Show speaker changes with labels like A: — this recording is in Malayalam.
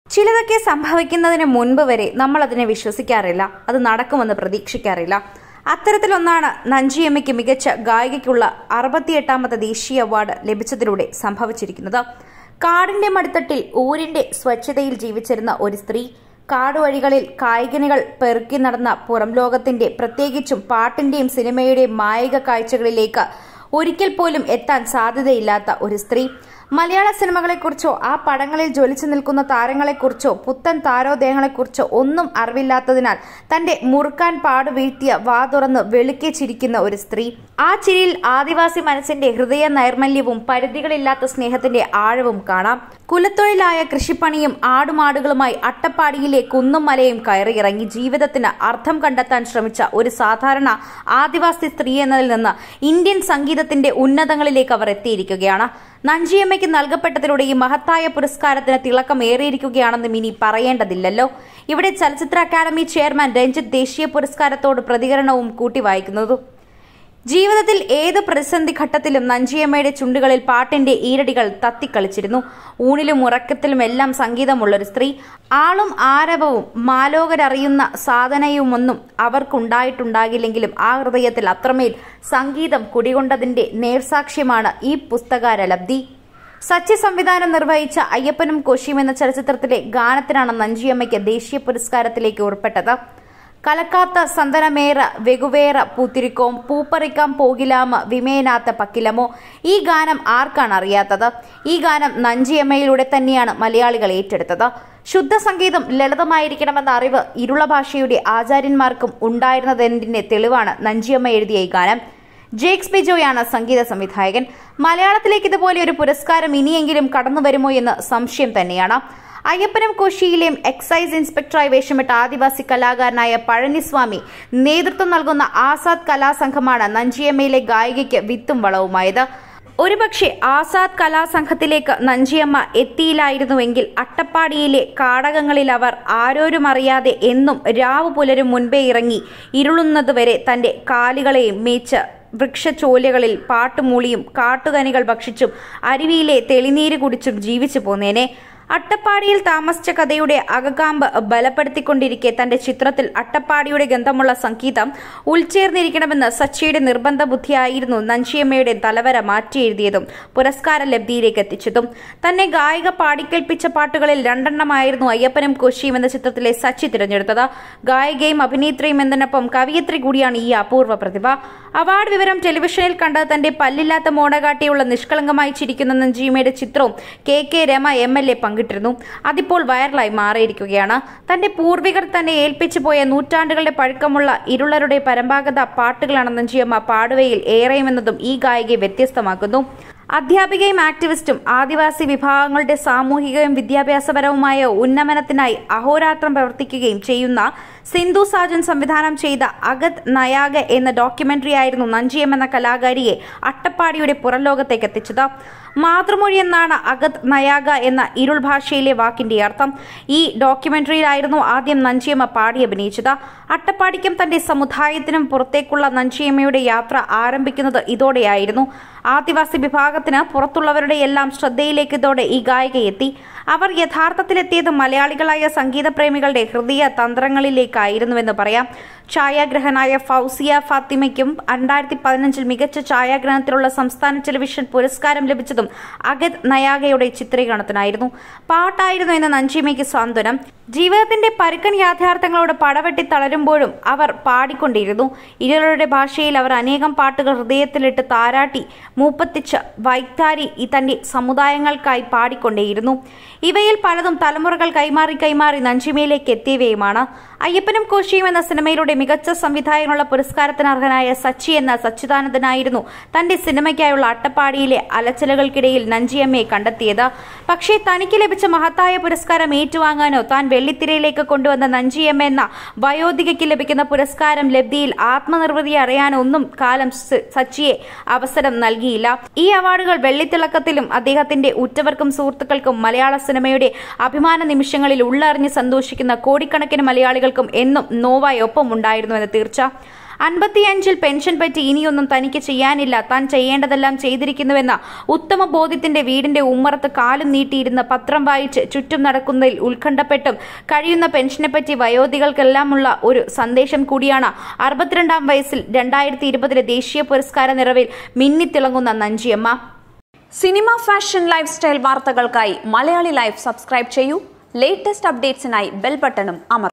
A: ചിലതൊക്കെ സംഭവിക്കുന്നതിന് മുൻപ് വരെ നമ്മൾ അതിനെ വിശ്വസിക്കാറില്ല അത് നടക്കുമെന്ന് പ്രതീക്ഷിക്കാറില്ല അത്തരത്തിലൊന്നാണ് നഞ്ചിയമ്മയ്ക്ക് മികച്ച ഗായികയ്ക്കുള്ള അറുപത്തിയെട്ടാമത്തെ ദേശീയ അവാർഡ് ലഭിച്ചതിലൂടെ സംഭവിച്ചിരിക്കുന്നത് കാടിന്റെ മടിത്തട്ടിൽ ഊരിന്റെ സ്വച്ഛതയിൽ ജീവിച്ചിരുന്ന ഒരു സ്ത്രീ കാടുവഴികളിൽ കായികനികൾ പെറുക്കി നടന്ന പുറം ലോകത്തിന്റെ പ്രത്യേകിച്ചും പാട്ടിന്റെയും സിനിമയുടെയും മായിക കാഴ്ചകളിലേക്ക് ഒരിക്കൽ പോലും എത്താൻ സാധ്യതയില്ലാത്ത ഒരു സ്ത്രീ മലയാള സിനിമകളെക്കുറിച്ചോ ആ പടങ്ങളിൽ ജ്വലിച്ചു നിൽക്കുന്ന താരങ്ങളെക്കുറിച്ചോ പുത്തൻ താരോദേഹങ്ങളെക്കുറിച്ചോ ഒന്നും അറിവില്ലാത്തതിനാൽ തന്റെ മുറുക്കാൻ പാടു വീഴ്ത്തിയ വാ തുറന്ന് വെളുക്കെ ചിരിക്കുന്ന ഒരു സ്ത്രീ ആ ചിരിയിൽ ആദിവാസി മനസ്സിന്റെ ഹൃദയ നൈർമല്യവും പരിധികളില്ലാത്ത സ്നേഹത്തിന്റെ ആഴവും കാണാം കുലത്തൊഴിലായ കൃഷിപ്പണിയും ആടുമാടുകളുമായി അട്ടപ്പാടിയിലെ കുന്നും മലയും കയറിയിറങ്ങി ജീവിതത്തിന് അർത്ഥം കണ്ടെത്താൻ ശ്രമിച്ച ഒരു സാധാരണ ആദിവാസി സ്ത്രീ എന്നതിൽ നിന്ന് ഇന്ത്യൻ സംഗീതത്തിന്റെ ഉന്നതങ്ങളിലേക്ക് അവർ എത്തിയിരിക്കുകയാണ് നഞ്ചിയമ്മയ്ക്ക് നൽകപ്പെട്ടതിലൂടെ ഈ മഹത്തായ പുരസ്കാരത്തിന് തിളക്കമേറിയിരിക്കുകയാണെന്നും ഇനി പറയേണ്ടതില്ലല്ലോ ഇവിടെ ചലച്ചിത്ര അക്കാദമി ചെയർമാൻ രഞ്ജിത്ത് ദേശീയ പുരസ്കാരത്തോട് പ്രതികരണവും കൂട്ടിവായിക്കുന്നതു ജീവിതത്തിൽ ഏത് പ്രതിസന്ധി ഘട്ടത്തിലും നഞ്ചിയമ്മയുടെ ചുണ്ടുകളിൽ പാട്ടിന്റെ ഈരടികൾ തത്തിക്കളിച്ചിരുന്നു ഊണിലും ഉറക്കത്തിലും എല്ലാം സംഗീതമുള്ളൊരു സ്ത്രീ ആളും ആരവവും മാലോകരറിയുന്ന സാധനയുമൊന്നും അവർക്കുണ്ടായിട്ടുണ്ടാകില്ലെങ്കിലും ആ ഹൃദയത്തിൽ അത്രമേൽ സംഗീതം കുടികൊണ്ടതിന്റെ നേർസാക്ഷ്യമാണ് ഈ പുസ്തകാരലബ്ധി സച്ചി സംവിധാനം നിർവഹിച്ച അയ്യപ്പനും കോശിയും എന്ന ചലച്ചിത്രത്തിലെ ഗാനത്തിനാണ് നഞ്ചിയമ്മയ്ക്ക് ദേശീയ പുരസ്കാരത്തിലേക്ക് ഉൾപ്പെട്ടത് കലക്കാത്ത സന്തനമേറ വെകുവേറ പൂത്തിരിക്കോം പൂപ്പറിക്കാൻ പോകിലാമ വിമേനാത്ത പക്കിലമോ ഈ ഗാനം ആർക്കാണ് അറിയാത്തത് ഈ ഗാനം നഞ്ചിയമ്മയിലൂടെ തന്നെയാണ് മലയാളികൾ ഏറ്റെടുത്തത് ശുദ്ധ സംഗീതം ലളിതമായിരിക്കണമെന്ന അറിവ് ഇരുള ഭാഷയുടെ ആചാര്യന്മാർക്കും ഉണ്ടായിരുന്നതിന്റെ തെളിവാണ് നഞ്ചിയമ്മ എഴുതിയ ഈ ഗാനം ജേക്സ് ബിജോയാണ് സംഗീത സംവിധായകൻ മലയാളത്തിലേക്ക് ഇതുപോലെ ഒരു പുരസ്കാരം ഇനിയെങ്കിലും കടന്നു വരുമോ എന്ന് സംശയം തന്നെയാണ് അയ്യപ്പനം കോശിയിലെയും എക്സൈസ് ഇൻസ്പെക്ടറായി വേഷമിട്ട ആദിവാസി കലാകാരനായ പഴനിസ്വാമി നേതൃത്വം നൽകുന്ന ആസാദ് കലാസംഘമാണ് നഞ്ചിയമ്മയിലെ ഗായികയ്ക്ക് വിത്തും വളവുമായത് ഒരുപക്ഷെ ആസാദ് കലാസംഘത്തിലേക്ക് നഞ്ചിയമ്മ എത്തിയില്ലായിരുന്നുവെങ്കിൽ അട്ടപ്പാടിയിലെ കാടകങ്ങളിൽ അവർ ആരോരും അറിയാതെ എന്നും രാവു പുലരും മുൻപേ ഇറങ്ങി ഇരുളുന്നതുവരെ തന്റെ കാലുകളെയും മേച്ച് വൃക്ഷച്ചോലകളിൽ പാട്ടുമൂളിയും കാട്ടുകനികൾ ഭക്ഷിച്ചും അരുവിയിലെ തെളിനീര് കുടിച്ചും ജീവിച്ചു പോന്നേനെ അട്ടപ്പാടിയിൽ താമസിച്ച കഥയുടെ അകകാമ്പ് ബലപ്പെടുത്തിക്കൊണ്ടിരിക്കെ തന്റെ ചിത്രത്തിൽ അട്ടപ്പാടിയുടെ ഗന്ധമുള്ള സംഗീതം ഉൾച്ചേർന്നിരിക്കണമെന്ന് സച്ചിയുടെ നിർബന്ധ ബുദ്ധിയായിരുന്നു നഞ്ചിയമ്മയുടെ തലവര മാറ്റിയെഴുതിയതും പുരസ്കാര ലബ്ധിയിലേക്ക് എത്തിച്ചതും തന്നെ ഗായിക പാടിക്കേൽപ്പിച്ച പാട്ടുകളിൽ രണ്ടെണ്ണമായിരുന്നു അയ്യപ്പനും കോശിയും എന്ന ചിത്രത്തിലെ സച്ചി തിരഞ്ഞെടുത്തത് ഗായികയും അഭിനേത്രിയും എന്നതിനൊപ്പം കവിയത്രി കൂടിയാണ് ഈ അപൂർവ പ്രതിഭ അവാർഡ് വിവരം ടെലിവിഷനിൽ കണ്ട് തന്റെ പല്ലില്ലാത്ത മോണകാട്ടിയുള്ള നിഷ്കളങ്കമായി ചിരിക്കുന്ന നഞ്ചിയമ്മയുടെ ചിത്രവും K K Rama M L A പങ്കിട്ടിരുന്നു അതിപ്പോൾ വൈറലായി മാറിയിരിക്കുകയാണ് തന്റെ പൂർവികർ തന്നെ ഏൽപ്പിച്ചു പോയ നൂറ്റാണ്ടുകളുടെ പഴക്കമുള്ള ഇരുളരുടെ പരമ്പരാഗത പാട്ടുകളാണ് നഞ്ചിയമ്മ പാടുവയിൽ ഏറെയുമെന്നതും ഈ ഗായികയെ വ്യത്യസ്തമാക്കുന്നു അധ്യാപികയും ആക്ടിവിസ്റ്റും ആദിവാസി വിഭാഗങ്ങളുടെ സാമൂഹികവും വിദ്യാഭ്യാസപരവുമായ ഉന്നമനത്തിനായി അഹോരാത്രം പ്രവർത്തിക്കുകയും ചെയ്യുന്ന സിന്ധു സാജൻ സംവിധാനം ചെയ്ത അഗത് നയാഗ എന്ന ഡോക്യുമെന്ററി ആയിരുന്നു നഞ്ചിയം എന്ന കലാകാരിയെ അട്ടപ്പാടിയുടെ പുറംലോകത്തേക്ക് എത്തിച്ചത് മാതൃമൊഴി എന്നാണ് അഗത് നയാഗ എന്ന ഇരുൾ ഭാഷയിലെ വാക്കിന്റെ അർത്ഥം ഈ ഡോക്യുമെന്ററിയിലായിരുന്നു ആദ്യം നഞ്ചിയമ്മ പാടി അഭിനയിച്ചത് അട്ടപ്പാടിക്കും തന്റെ സമുദായത്തിനും പുറത്തേക്കുള്ള നഞ്ചിയമ്മയുടെ യാത്ര ആരംഭിക്കുന്നത് ഇതോടെയായിരുന്നു ആദിവാസി വിഭാഗത്തിന് പുറത്തുള്ളവരുടെ എല്ലാം ശ്രദ്ധയിലേക്ക് ഇതോടെ ഈ ഗായിക എത്തി അവർ യഥാർത്ഥത്തിലെത്തിയത് മലയാളികളായ സംഗീതപ്രേമികളുടെ ഹൃദയ തന്ത്രങ്ങളിലേക്കായിരുന്നുവെന്ന് പറയാം ഛായാഗ്രഹനായ ഫൗസിയ ഫാത്തിമയ്ക്കും രണ്ടായിരത്തി പതിനഞ്ചിൽ മികച്ച ഛായാഗ്രഹണത്തിലുള്ള സംസ്ഥാന ടെലിവിഷൻ പുരസ്കാരം ലഭിച്ചതും അഗത് നയാഗയുടെ ചിത്രീകരണത്തിനായിരുന്നു പാട്ടായിരുന്നു എന്ന നഞ്ചിമയ്ക്ക് സാന്ത്വനം ജീവിതത്തിന്റെ പരുക്കൻ യാഥാർത്ഥ്യങ്ങളോട് പടവെട്ടി തളരുമ്പോഴും അവർ പാടിക്കൊണ്ടിരുന്നു ഇരുളുടെ ഭാഷയിൽ അവർ അനേകം പാട്ടുകൾ ഹൃദയത്തിലിട്ട് താരാട്ടി മൂപ്പത്തിച്ച് വൈത്താരി ഈ തന്റെ സമുദായങ്ങൾക്കായി പാടിക്കൊണ്ടേയിരുന്നു ഇവയിൽ പലതും തലമുറകൾ കൈമാറി കൈമാറി നഞ്ചിമയിലേക്ക് എത്തിയവയുമാണ് അയ്യപ്പനും കോശിയും എന്ന സിനിമയിലൂടെ മികച്ച സംവിധായകനുള്ള പുരസ്കാരത്തിന് അർഹനായ സച്ചി എന്ന സച്ചിദാനന്ദനായിരുന്നു തന്റെ സിനിമയ്ക്കായുള്ള അട്ടപ്പാടിയിലെ അലച്ചിലകൾക്കിടയിൽ നഞ്ചിയമ്മയെ കണ്ടെത്തിയത് പക്ഷേ തനിക്ക് ലഭിച്ച മഹത്തായ പുരസ്കാരം ഏറ്റുവാങ്ങാനോ താൻ വെള്ളിത്തിരയിലേക്ക് കൊണ്ടുവന്ന നഞ്ചിയമ്മ എന്ന വയോധികയ്ക്ക് ലഭിക്കുന്ന പുരസ്കാരം ലബ്ധിയിൽ ആത്മനിർവൃതി അറിയാനോ ഒന്നും കാലം സ- സച്ചിയെ അവസരം നൽകിയില്ല ഈ അവാർഡുകൾ വെള്ളിത്തിളക്കത്തിലും അദ്ദേഹത്തിന്റെ ഉറ്റവർക്കും സുഹൃത്തുക്കൾക്കും മലയാള സിനിമയുടെ അഭിമാന നിമിഷങ്ങളിൽ ഉള്ളറിഞ്ഞ് സന്തോഷിക്കുന്ന കോടിക്കണക്കിന് മലയാളികൾക്കും എന്നും നോവായി ഒപ്പം ഉണ്ടായിരുന്നു എന്ന് തീർച്ച അൻപത്തിയഞ്ചിൽ പെൻഷൻ പറ്റി ഇനിയൊന്നും തനിക്ക് ചെയ്യാനില്ല താൻ ചെയ്യേണ്ടതെല്ലാം ചെയ്തിരിക്കുന്നുവെന്ന ഉത്തമ ബോധ്യത്തിന്റെ വീടിന്റെ ഉമ്മറത്ത് കാലും നീട്ടിയിരുന്ന് പത്രം വായിച്ച് ചുറ്റും നടക്കുന്നതിൽ ഉത്കണ്ഠപ്പെട്ടും കഴിയുന്ന പെൻഷനെപ്പറ്റി വയോധികൾക്കെല്ലാമുള്ള ഒരു സന്ദേശം കൂടിയാണ് അറുപത്തിരണ്ടാം വയസ്സിൽ രണ്ടായിരത്തി ഇരുപതിലെ ദേശീയ പുരസ്കാര നിറവിൽ മിന്നിത്തിളങ്ങുന്ന Nanjiyamma
B: cinema fashion lifestyle വാർത്തകൾക്കായി മലയാളി ലൈഫ് സബ്സ്ക്രൈബ് ചെയ്യൂ ലേറ്റസ്റ്റ് അപ്ഡേറ്റ്സിനായി ബെൽ ബട്ടണും അമർ